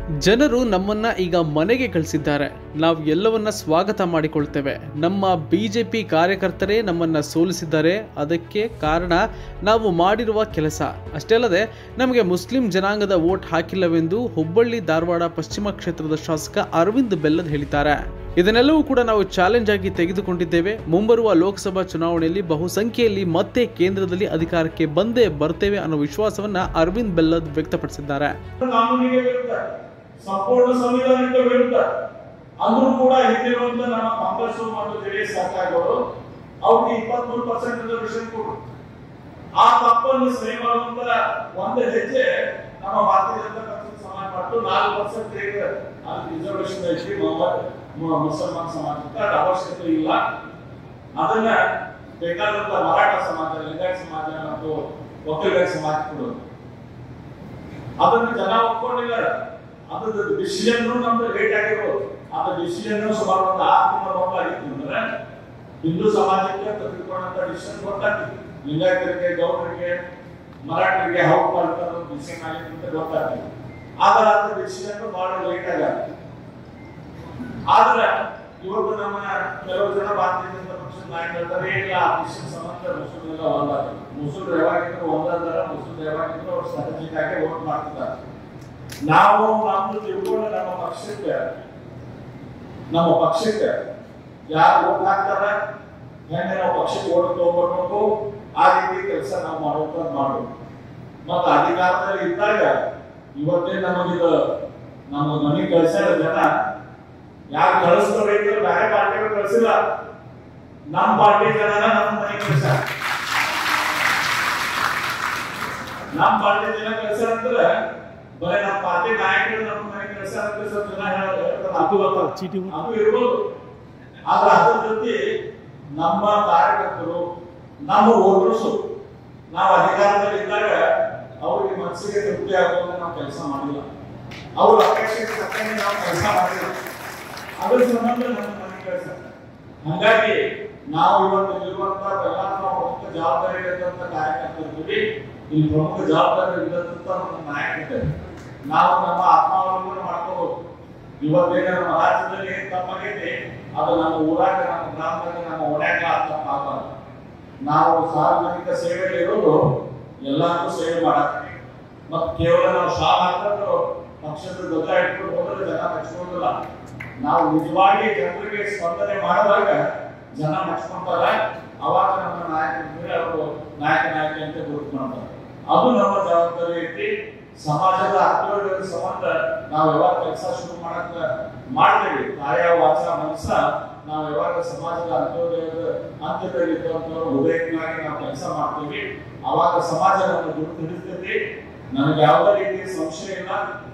ಜನರು ನಮ್ಮನ್ನ ಈಗ ಮನೆಗೆ ಕಳಿಸಿದ್ದಾರೆ ನಾವು ಎಲ್ಲವನ್ನ ಸ್ವಾಗತ ಮಾಡಿಕೊಳ್ತೇವೆ ನಮ್ಮ ಬಿಜೆಪಿ ಕಾರ್ಯಕರ್ತರೇ ನಮ್ಮನ್ನ ಸೋಲಿಸಿದ್ದಾರೆ ಅದಕ್ಕೆ ಕಾರಣ ನಾವು ಮಾಡಿರುವ ಕೆಲಸ ಅಷ್ಟೇ ಅಲ್ಲದೆ ನಮಗೆ ಮುಸ್ಲಿಂ ಜನಾಂಗದ ವೋಟ್ ಹಾಕಿಲ್ಲವೆಂದು ಹುಬ್ಬಳ್ಳಿ ಧಾರವಾಡ ಪಶ್ಚಿಮ ಕ್ಷೇತ್ರದ ಶಾಸಕ ಅರವಿಂದ್ ಬೆಲ್ಲದ್ ಹೇಳಿದ್ದಾರೆ ಇದನ್ನೆಲ್ಲವೂ ಕೂಡ ನಾವು ಚಾಲೆಂಜ್ ಆಗಿ ತೆಗೆದುಕೊಂಡಿದ್ದೇವೆ ಮುಂಬರುವ ಲೋಕಸಭಾ ಚುನಾವಣೆಯಲ್ಲಿ ಬಹುಸಂಖ್ಯೆಯಲ್ಲಿ ಮತ್ತೆ ಕೇಂದ್ರದಲ್ಲಿ ಅಧಿಕಾರಕ್ಕೆ ಬಂದೇ ಬರ್ತೇವೆ ಅನ್ನೋ ವಿಶ್ವಾಸವನ್ನ ಅರವಿಂದ್ ಬೆಲ್ಲದ್ ವ್ಯಕ್ತಪಡಿಸಿದ್ದಾರೆ ಕಾನೂನಿಗೆ ವಿರುದ್ಧ ಸಂಪೂರ್ಣ ಸಂವಿಧಾನಕ್ಕೆ ವಿರುದ್ಧ ಅಂದ್ರೂ ಕೂಡ ಹಿಂದಿರುವಂತ ನಮ್ಮ ಕಾಂಗ್ರೆಸ್ ಮತ್ತು ಜೆಡಿಎಸ್ ಸರ್ಕಾರಗಳು ಅವ್ರಿಗೆ ಇಪ್ಪತ್ಮೂರು ಪರ್ಸೆಂಟ್ ರಿಸರ್ವೇಶನ್ ಕೊಡು ಆ ತಪ್ಪನ್ನು ಸರಿ ಮಾಡುವಂತ ಒಂದು ಹೆಜ್ಜೆ ನಮ್ಮ ಭಾರತೀಯ ಜನತಾ ಪಕ್ಷ ಸಮಾಜ ಮತ್ತು ನಾಲ್ಕು ಪರ್ಸೆಂಟ್ ಅಲ್ಲಿ ರಿಸರ್ವೇಶನ್ ಐತಿ ಮೊಹಮ್ಮದ್ ಮು- ಮುಸಲ್ಮಾನ್ ಸಮಾಜಕ್ಕೆ ಅದು ಅವಶ್ಯಕತೆ ಇಲ್ಲ ಅದನ್ನ ಬೇಕಾದಂತ ಮರಾಠ ಸಮಾಜ ಲಿಂಗಾಯತ ಸಮಾಜ ಮತ್ತು ಒಕ್ಕಲಿಗರ ಸಮಾಜ ಕೊಡೋದು ಅದನ್ನ ಜನ ಒಪ್ಕೊಂಡಿದ್ದಾರೆ ಅದ್ರದ್ದು ಡಿಸಿಷನ್ ನಮ್ದು ಲೇಟ್ ಆಗಿರೋದು ಅದ್ರ ಡಿಸಿಷನ್ ಸುಮಾರು ಒಂದು ಆರು ತಿಂಗಳ ಮೊದಲಾಗಿತ್ತು ಅಂದ್ರೆ ಹಿಂದೂ ಸಮಾಜಕ್ಕೆ ತೆಗೆದುಕೊಂಡಂತ ಡಿಸಿಷನ್ ಗೊತ್ತಾಗ್ತಿತ್ತು ಲಿಂಗಾಯತರಿಗೆ ಗೌಡರಿಗೆ ಮರಾಠರಿಗೆ ಹೌ ಮಾಡ್ತಾರೆ ಡಿಸಿಷನ್ ಆಗಿತ್ತು ಅಂತ ಗೊತ್ತಾಗ್ತಿತ್ತು ಆದ್ರೆ ಅದ್ರ ಡಿಸಿಷನ್ ಬಹಳ ಲೇಟ್ ಆಗತ್ತೆ ಆದ್ರೆ ಇವತ್ತು ನಮ್ಮ ಕೆಲವು ಜನ ಭಾರತೀಯ ಜನತಾ ಪಕ್ಷದ ನಾಯಕರು ಹೇಳ್ತಾರೆ ಇಲ್ಲ ಆ ಡಿಸಿಷನ್ ಸಂಬಂಧ ಮುಸುಲ್ಮೆಲ್ಲ ಒಂದಾಗ ಮುಸುಲ್ರು ಯಾವಾಗಿದ್ರು ಒಂದಾದಾರ ಮುಸುಲ್ರು ಯಾವಾಗಿದ್ರು ಅವ್ರು ಸ್ಟ್ರಾಟಜಿಕ್ ಆಗಿ ವೋಟ್ ಮಾಡ್ತಿದ್ದಾರೆ ನಾವು ನಮ್ದು ತಿಳ್ಕೊಂಡು ನಮ್ಮ ಪಕ್ಷಕ್ಕೆ ನಮ್ಮ ಪಕ್ಷಕ್ಕೆ ಯಾರು ವೋಟ್ ಹಾಕ್ತಾರ ಹೆಂಗೆ ನಾವು ಪಕ್ಷಕ್ಕೆ ಓಟ್ ತಗೊಂಡ್ಬರ್ಬೇಕು ಆ ರೀತಿ ಕೆಲಸ ನಾವು ಮಾಡೋದು ಮಾಡೋದು ಮತ್ತ ಅಧಿಕಾರದಲ್ಲಿ ಇದ್ದಾಗ ಇವತ್ತೇ ನಮಗಿದು ನಮ್ಮ ಮನೆಗೆ ಕಳ್ಸ್ಯಾರ ಜನ ಯಾರು ಕಳಿಸ್ತಾರೆ ಬೇರೆ ಪಾರ್ಟಿಗಳು ಕಳಿಸಿಲ್ಲ ನಮ್ಮ ಪಾರ್ಟಿ ಜನನ ನಮ್ಮ ಮನೆಗೆ ಕಳ್ಸ್ಯಾರ ನಮ್ಮ ಪಾರ್ಟಿ ಜನ ಕಳ್ಸ್ಯಾರ ಅಂದ್ರೆ ಬರೀ ನಮ್ಮ ಪಾರ್ಟಿ ನಾಯಕರು ನಮ್ಮ ಮನೆಗೆ ಕಳ್ಸ್ಯಾರ ಅಂತ ಸ್ವಲ್ಪ ಜನ ಹೇಳ್ತಾರೆ ಅದು ಗೊತ್ತ ಅದು ಇರ್ಬೋದು ಆದ್ರೆ ಅದ್ರ ಜೊತೆ ನಮ್ಮ ಕಾರ್ಯಕರ್ತರು ನಮ್ಮ ವೋಟರ್ಸು ನಾವು ಅಧಿಕಾರದಲ್ಲಿ ಇದ್ದಾಗ ಅವ್ರಿಗೆ ಮನಸ್ಸಿಗೆ ತೃಪ್ತಿ ಆಗುವಂತ ನಾವು ಕೆಲಸ ಮಾಡಿಲ್ಲ ಅವ್ರ ಅಪೇಕ್ಷೆಗೆ ತಕ್ಕಂಗೆ ನಾವು ಕೆಲಸ ಮಾಡಿಲ್ಲ ಅದ್ರ ಸಂಬಂಧ ನಮ್ಮ ಮನೆಗೆ ಕೆಲಸ ಹಂಗಾಗಿ ನಾವು ಇವತ್ತು ಇರುವಂತ ಎಲ್ಲ ನಾವು ಪ್ರಮುಖ ಜವಾಬ್ದಾರಿ ಇರತಕ್ಕಂಥ ಕಾರ್ಯಕರ್ತರಿದ್ದೀವಿ ಈ ಪ್ರಮುಖ ಜವಾಬ್ದಾರಿ ಇರತಕ್ಕಂಥ ನಮ್ಮ ನಾಯಕರಿದ್ದಾರೆ ನಾವು ನಮ್ಮ ಆತ್ಮಾವಲಂಬನೆ ಮಾಡ್ಕೋಬಹುದು ಇವತ್ತೇನ ನಮ್ಮ ರಾಜ್ಯದಲ್ಲಿ ಏನ್ ತಪ್ಪಾಗೈತಿ ಅದು ನಮ್ಮ ಊರಾಗ ನಮ್ಮ ಗ್ರಾಮದಾಗ ನಮ್ಮ ಓಣ್ಯಾಗ ತಪ್ಪಾಗಬಾರ್ದು ನಾವು ಸಾರ್ವಜನಿಕ ಸೇವೆಯಲ್ಲಿ ಇರೋದು ಎಲ್ಲಾರ್ಗೂ ಸೇವೆ ಮಾಡತ್ತೀವಿ ಮತ್ತು ಕೇವಲ ನಾವು ಶಾ ಹಾಕೊಂಡು ಪಕ್ಷದ ಧ್ವಜ ಇಟ್ಕೊಂಡು ಹೋದ್ರೆ ಜನ ಮೆಚ್ಕೊಳ್ಳೋದಿಲ್ಲ ನಾವು ನಿಜವಾಗಿ ಜನರಿಗೆ ಸ್ಪಂದನೆ ಮಾಡಿದಾಗ ಜನ ಮೆಚ್ಕೊಂತಾರ ಅವಾಗ ನಮ್ಮ ನಾಯಕರಿದ್ರೆ ಅವರು ನಾಯಕ ನಾಯಕಿ ಅಂತ ಗುರುತು ಮಾಡ್ತಾರೆ ಅದು ನಮ್ಮ ಜವಾಬ್ದಾರಿ ಐತಿ ಸಮಾಜದ ಅಭಿವೃದ್ಧಿ ಸಂಬಂಧ ನಾವು ಯಾವಾಗ ಕೆಲಸ ಶುರು ಮಾಡಕ್ ಮಾಡ್ತೀವಿ ಕಾಯ ವಾಚ ಮನಸ್ಸ ನಾವು ಯಾವಾಗ ಸಮಾಜದ ಅಭಿವೃದ್ಧಿಯ ಅಂತ್ಯದಲ್ಲಿ ಇದ್ದಂಥವ್ರು ಉದಯಕ್ಕಾಗಿ ನಾವು ಕೆಲಸ ಮಾಡ್ತೀವಿ ಅವಾಗ ಸಮಾಜ ನಮ್ಮನ್ನು ಗುರುತು ಹಿಡಿಸ್ತೈತಿ ನನಗೆ ಯಾವುದೇ ರೀತಿಯ ಸಂಶಯ ಇಲ್ಲ